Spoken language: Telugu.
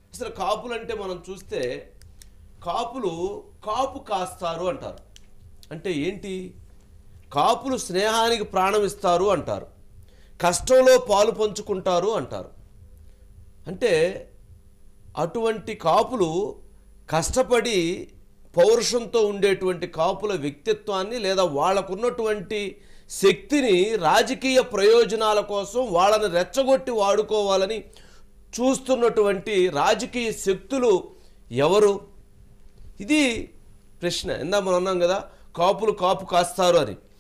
అసలు కాపులు అంటే మనం చూస్తే కాపులు కాపు కాస్తారు అంటారు అంటే ఏంటి కాపులు స్నేహానికి ప్రాణం ఇస్తారు అంటారు కష్టంలో పాలు పంచుకుంటారు అంటారు అంటే అటువంటి కాపులు కష్టపడి పౌరుషంతో ఉండేటువంటి కాపుల వ్యక్తిత్వాన్ని లేదా వాళ్ళకున్నటువంటి శక్తిని రాజకీయ ప్రయోజనాల కోసం వాళ్ళని రెచ్చగొట్టి వాడుకోవాలని చూస్తున్నటువంటి రాజకీయ శక్తులు ఎవరు ఇది ప్రశ్న ఇందా మనం అన్నాం కదా కాపులు కాపు కాస్తారు అని